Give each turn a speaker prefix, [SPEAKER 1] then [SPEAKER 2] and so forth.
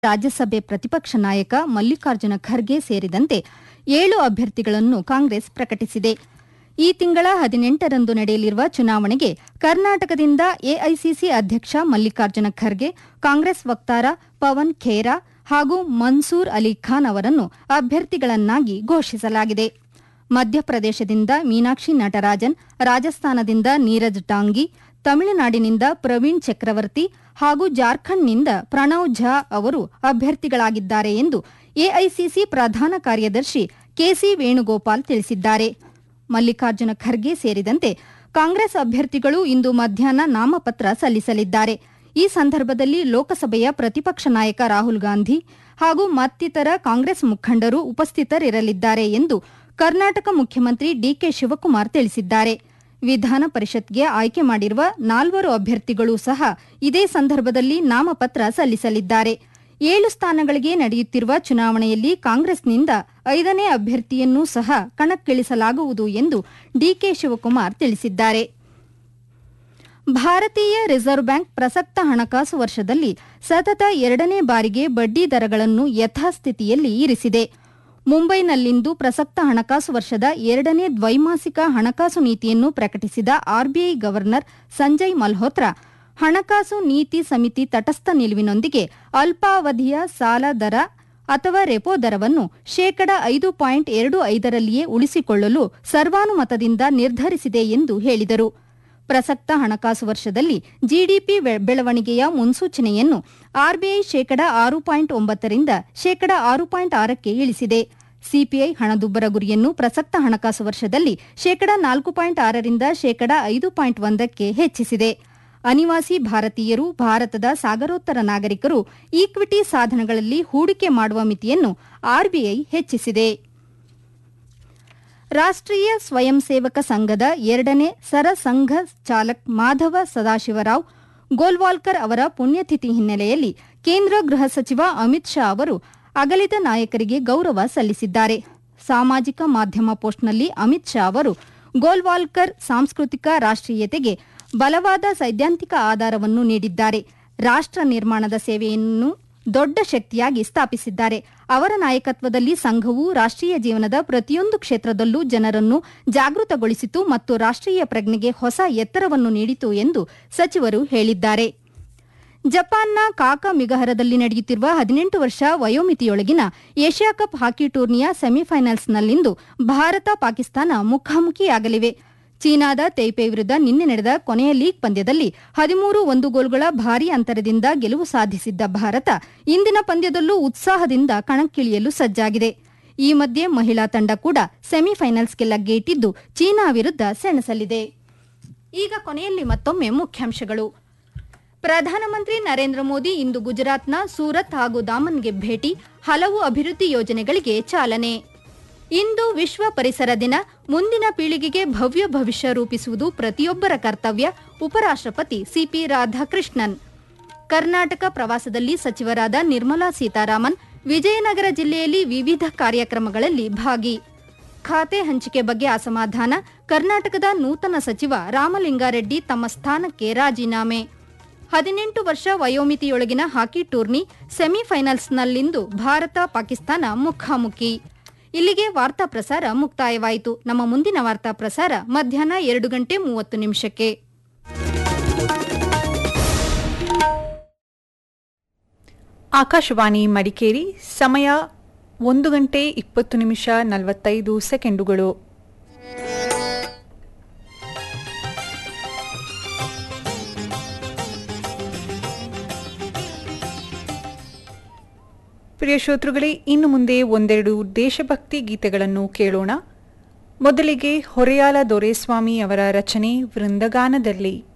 [SPEAKER 1] ರಾಜ್ಯಸಭೆ ಪ್ರತಿಪಕ್ಷ ನಾಯಕ ಮಲ್ಲಿಕಾರ್ಜುನ ಖರ್ಗೆ ಸೇರಿದಂತೆ ಏಳು ಅಭ್ಯರ್ಥಿಗಳನ್ನು ಕಾಂಗ್ರೆಸ್ ಪ್ರಕಟಿಸಿದೆ ಈ ತಿಂಗಳ ಹದಿನೆಂಟರಂದು ನಡೆಯಲಿರುವ ಚುನಾವಣೆಗೆ ಕರ್ನಾಟಕದಿಂದ ಎಐಸಿಸಿ ಅಧ್ಯಕ್ಷ ಮಲ್ಲಿಕಾರ್ಜುನ ಖರ್ಗೆ ಕಾಂಗ್ರೆಸ್ ವಕ್ತಾರ ಪವನ್ ಖೇರಾ ಹಾಗೂ ಮನ್ಸೂರ್ ಅಲಿ ಖಾನ್ ಅವರನ್ನು ಅಭ್ಯರ್ಥಿಗಳನ್ನಾಗಿ ಘೋಷಿಸಲಾಗಿದೆ ಮಧ್ಯಪ್ರದೇಶದಿಂದ ಮೀನಾಕ್ಷಿ ನಟರಾಜನ್ ರಾಜಸ್ಥಾನದಿಂದ ನೀರಜ್ ಟಾಂಗಿ ತಮಿಳುನಾಡಿನಿಂದ ಪ್ರವೀಣ್ ಚಕ್ರವರ್ತಿ ಹಾಗೂ ಜಾರ್ಖಂಡ್ನಿಂದ ಪ್ರಣವ್ ಝಾ ಅವರು ಅಭ್ಯರ್ಥಿಗಳಾಗಿದ್ದಾರೆ ಎಂದು ಎಐಸಿಸಿ ಪ್ರಧಾನ ಕಾರ್ಯದರ್ಶಿ ಕೆಸಿ ವೇಣುಗೋಪಾಲ್ ತಿಳಿಸಿದ್ದಾರೆ ಮಲ್ಲಿಕಾರ್ಜುನ ಖರ್ಗೆ ಸೇರಿದಂತೆ ಕಾಂಗ್ರೆಸ್ ಅಭ್ಯರ್ಥಿಗಳು ಇಂದು ಮಧ್ಯಾಹ್ನ ನಾಮಪತ್ರ ಸಲ್ಲಿಸಲಿದ್ದಾರೆ ಈ ಸಂದರ್ಭದಲ್ಲಿ ಲೋಕಸಭೆಯ ಪ್ರತಿಪಕ್ಷ ನಾಯಕ ರಾಹುಲ್ ಗಾಂಧಿ ಹಾಗೂ ಮತ್ತಿತರ ಕಾಂಗ್ರೆಸ್ ಮುಖಂಡರು ಉಪಸ್ಥಿತರಿರಲಿದ್ದಾರೆ ಎಂದು ಕರ್ನಾಟಕ ಮುಖ್ಯಮಂತ್ರಿ ಡಿಕೆ ಶಿವಕುಮಾರ್ ತಿಳಿಸಿದ್ದಾರೆ ವಿಧಾನ ಪರಿಷತ್ಗೆ ಆಯ್ಕೆ ಮಾಡಿರುವ ನಾಲ್ವರು ಅಭ್ಯರ್ಥಿಗಳು ಸಹ ಇದೇ ಸಂದರ್ಭದಲ್ಲಿ ನಾಮಪತ್ರ ಸಲ್ಲಿಸಲಿದ್ದಾರೆ ಏಳು ಸ್ಥಾನಗಳಿಗೆ ನಡೆಯುತ್ತಿರುವ ಚುನಾವಣೆಯಲ್ಲಿ ಕಾಂಗ್ರೆಸ್ನಿಂದ ಐದನೇ ಅಭ್ಯರ್ಥಿಯನ್ನೂ ಸಹ ಕಣಕ್ಕಿಳಿಸಲಾಗುವುದು ಎಂದು ಡಿಕೆ ಶಿವಕುಮಾರ್ ತಿಳಿಸಿದ್ದಾರೆ ಭಾರತೀಯ ರಿಸರ್ವ್ ಬ್ಯಾಂಕ್ ಪ್ರಸಕ್ತ ಹಣಕಾಸು ವರ್ಷದಲ್ಲಿ ಸತತ ಎರಡನೇ ಬಾರಿಗೆ ಬಡ್ಡಿ ದರಗಳನ್ನು ಯಥಾಸ್ಥಿತಿಯಲ್ಲಿ ಇರಿಸಿದೆ ಮುಂಬೈನಲ್ಲಿಂದು ಪ್ರಸಕ್ತ ಹಣಕಾಸು ವರ್ಷದ ಎರಡನೇ ದ್ವೈಮಾಸಿಕ ಹಣಕಾಸು ನೀತಿಯನ್ನು ಪ್ರಕಟಿಸಿದ ಆರ್ಬಿಐ ಗವರ್ನರ್ ಸಂಜಯ್ ಮಲ್ಹೋತ್ರಾ ಹಣಕಾಸು ನೀತಿ ಸಮಿತಿ ತಟಸ್ಥ ನಿಲುವಿನೊಂದಿಗೆ ಅಲ್ಪಾವಧಿಯ ಸಾಲ ದರ ಅಥವಾ ರೆಪೋ ದರವನ್ನು ಶೇಕಡ ಐದು ಪಾಯಿಂಟ್ ಎರಡು ಐದರಲ್ಲಿಯೇ ಉಳಿಸಿಕೊಳ್ಳಲು ಸರ್ವಾನುಮತದಿಂದ ನಿರ್ಧರಿಸಿದೆ ಎಂದು ಹೇಳಿದರು ಪ್ರಸಕ್ತ ಹಣಕಾಸು ವರ್ಷದಲ್ಲಿ ಜಿಡಿಪಿ ಬೆಳವಣಿಗೆಯ ಮುನ್ಸೂಚನೆಯನ್ನು ಆರ್ಬಿಐ ಶೇಕಡ ಆರು ಪಾಯಿಂಟ್ ಒಂಬತ್ತರಿಂದ ಶೇಕಡ ಆರು ಪಾಯಿಂಟ್ ಆರಕ್ಕೆ ಇಳಿಸಿದೆ ಸಿಪಿಐ ಹಣದುಬ್ಬರ ಗುರಿಯನ್ನು ಪ್ರಸಕ್ತ ಹಣಕಾಸು ವರ್ಷದಲ್ಲಿ ಶೇಕಡ ನಾಲ್ಕು ಪಾಯಿಂಟ್ ಆರರಿಂದ ಶೇಕಡ ಐದು ಪಾಯಿಂಟ್ ಒಂದಕ್ಕೆ ಹೆಚ್ಚಿಸಿದೆ ಅನಿವಾಸಿ ಭಾರತೀಯರು ಭಾರತದ ಸಾಗರೋತ್ತರ ನಾಗರಿಕರು ಈಕ್ವಿಟಿ ಸಾಧನಗಳಲ್ಲಿ ಹೂಡಿಕೆ ಮಾಡುವ ಮಿತಿಯನ್ನು ಆರ್ಬಿಐ ಹೆಚ್ಚಿಸಿದೆ ರಾಷ್ಟ್ರೀಯ ಸ್ವಯಂ ಸೇವಕ ಸಂಘದ ಎರಡನೇ ಸರಸಂಘ ಚಾಲಕ್ ಮಾಧವ ಸದಾಶಿವರಾವ್ ಗೋಲ್ವಾಲ್ಕರ್ ಅವರ ಪುಣ್ಯತಿಥಿ ಹಿನ್ನೆಲೆಯಲ್ಲಿ ಕೇಂದ್ರ ಗೃಹ ಸಚಿವ ಅಮಿತ್ ಶಾ ಅವರು ಅಗಲಿದ ನಾಯಕರಿಗೆ ಗೌರವ ಸಲ್ಲಿಸಿದ್ದಾರೆ ಸಾಮಾಜಿಕ ಮಾಧ್ಯಮ ಪೋಸ್ಟ್ನಲ್ಲಿ ಅಮಿತ್ ಶಾ ಅವರು ಗೋಲ್ವಾಲ್ಕರ್ ಸಾಂಸ್ಕೃತಿಕ ರಾಷ್ಟ್ರೀಯತೆಗೆ ಬಲವಾದ ಸೈದ್ಧಾಂತಿಕ ಆಧಾರವನ್ನು ನೀಡಿದ್ದಾರೆ ರಾಷ್ಟ್ರ ನಿರ್ಮಾಣದ ಸೇವೆಯನ್ನು ದೊಡ್ಡ ಶಕ್ತಿಯಾಗಿ ಸ್ಥಾಪಿಸಿದ್ದಾರೆ ಅವರ ನಾಯಕತ್ವದಲ್ಲಿ ಸಂಘವು ರಾಷ್ಟ್ರೀಯ ಜೀವನದ ಪ್ರತಿಯೊಂದು ಕ್ಷೇತ್ರದಲ್ಲೂ ಜನರನ್ನು ಜಾಗೃತಗೊಳಿಸಿತು ಮತ್ತು ರಾಷ್ಟ್ರೀಯ ಪ್ರಜ್ಞೆಗೆ ಹೊಸ ಎತ್ತರವನ್ನು ನೀಡಿತು ಎಂದು ಸಚಿವರು ಹೇಳಿದ್ದಾರೆ ಜಪಾನ್ನ ಕಾಕ ಮಿಗಹರದಲ್ಲಿ ನಡೆಯುತ್ತಿರುವ ಹದಿನೆಂಟು ವರ್ಷ ವಯೋಮಿತಿಯೊಳಗಿನ ಏಷ್ಯಾ ಕಪ್ ಹಾಕಿ ಟೂರ್ನಿಯ ಸೆಮಿಫೈನಲ್ಸ್ನಲ್ಲಿಂದು ಭಾರತ ಪಾಕಿಸ್ತಾನ ಮುಖಾಮುಖಿಯಾಗಲಿವೆ ಚೀನಾದ ತೈಪೆ ವಿರುದ್ಧ ನಿನ್ನೆ ನಡೆದ ಕೊನೆಯ ಲೀಗ್ ಪಂದ್ಯದಲ್ಲಿ ಹದಿಮೂರು ಒಂದು ಗೋಲ್ಗಳ ಭಾರೀ ಅಂತರದಿಂದ ಗೆಲುವು ಸಾಧಿಸಿದ್ದ ಭಾರತ ಇಂದಿನ ಪಂದ್ಯದಲ್ಲೂ ಉತ್ಸಾಹದಿಂದ ಕಣಕ್ಕಿಳಿಯಲು ಸಜ್ಜಾಗಿದೆ ಈ ಮಧ್ಯೆ ಮಹಿಳಾ ತಂಡ ಕೂಡ ಸೆಮಿಫೈನಲ್ಸ್ಗೆ ಲಗ್ಗೆಯಿಟ್ಟಿದ್ದು ಚೀನಾ ವಿರುದ್ಧ ಸೆಣಸಲಿದೆ ಈಗ ಕೊನೆಯಲ್ಲಿ ಮತ್ತೊಮ್ಮೆ ಮುಖ್ಯಾಂಶಗಳು ಪ್ರಧಾನಮಂತ್ರಿ ನರೇಂದ್ರ ಮೋದಿ ಇಂದು ಗುಜರಾತ್ನ ಸೂರತ್ ಹಾಗೂ ದಾಮನ್ಗೆ ಭೇಟಿ ಹಲವು ಅಭಿವೃದ್ಧಿ ಯೋಜನೆಗಳಿಗೆ ಚಾಲನೆ ಇಂದು ವಿಶ್ವ ಪರಿಸರ ದಿನ ಮುಂದಿನ ಪೀಳಿಗೆಗೆ ಭವ್ಯ ಭವಿಷ್ಯ ರೂಪಿಸುವುದು ಪ್ರತಿಯೊಬ್ಬರ ಕರ್ತವ್ಯ ಉಪರಾಷ್ಟ್ರಪತಿ ಸಿಪಿ ರಾಧಾಕೃಷ್ಣನ್ ಕರ್ನಾಟಕ ಪ್ರವಾಸದಲ್ಲಿ ಸಚಿವರಾದ ನಿರ್ಮಲಾ ಸೀತಾರಾಮನ್ ವಿಜಯನಗರ ಜಿಲ್ಲೆಯಲ್ಲಿ ವಿವಿಧ ಕಾರ್ಯಕ್ರಮಗಳಲ್ಲಿ ಭಾಗಿ ಖಾತೆ ಹಂಚಿಕೆ ಬಗ್ಗೆ ಅಸಮಾಧಾನ ಕರ್ನಾಟಕದ ನೂತನ ಸಚಿವ ರಾಮಲಿಂಗಾರೆಡ್ಡಿ ತಮ್ಮ ಸ್ಥಾನಕ್ಕೆ ರಾಜೀನಾಮೆ ಹದಿನೆಂಟು ವರ್ಷ ವಯೋಮಿತಿಯೊಳಗಿನ ಹಾಕಿ ಟೂರ್ನಿ ಸೆಮಿಫೈನಲ್ಸ್ನಲ್ಲಿಂದು ಭಾರತ ಪಾಕಿಸ್ತಾನ ಮುಖಾಮುಖಿ ಇಲ್ಲಿಗೆ ವಾರ್ತಾ ಪ್ರಸಾರ ಮುಕ್ತಾಯವಾಯಿತು ನಮ್ಮ ಮುಂದಿನ ವಾರ್ತಾ ಪ್ರಸಾರ ಮಧ್ಯಾಹ್ನ ಎರಡು ಗಂಟೆ ಮೂವತ್ತು ನಿಮಿಷಕ್ಕೆ
[SPEAKER 2] ಆಕಾಶವಾಣಿ ಮಡಿಕೇರಿ ಸಮಯ ಒಂದು ಗಂಟೆ ಇಪ್ಪತ್ತು ನಿಮಿಷ ನಲವತ್ತೈದು ಸೆಕೆಂಡುಗಳು ಪ್ರಿಯ ಶ್ರೋತೃಗಳೇ ಇನ್ನು ಮುಂದೆ ಒಂದೆರಡು ದೇಶಭಕ್ತಿ ಗೀತೆಗಳನ್ನು ಕೇಳೋಣ ಮೊದಲಿಗೆ ಹೊರೆಯಾಲ ದೊರೆಸ್ವಾಮಿ ಅವರ ರಚನೆ ವೃಂದಗಾನದಲ್ಲಿ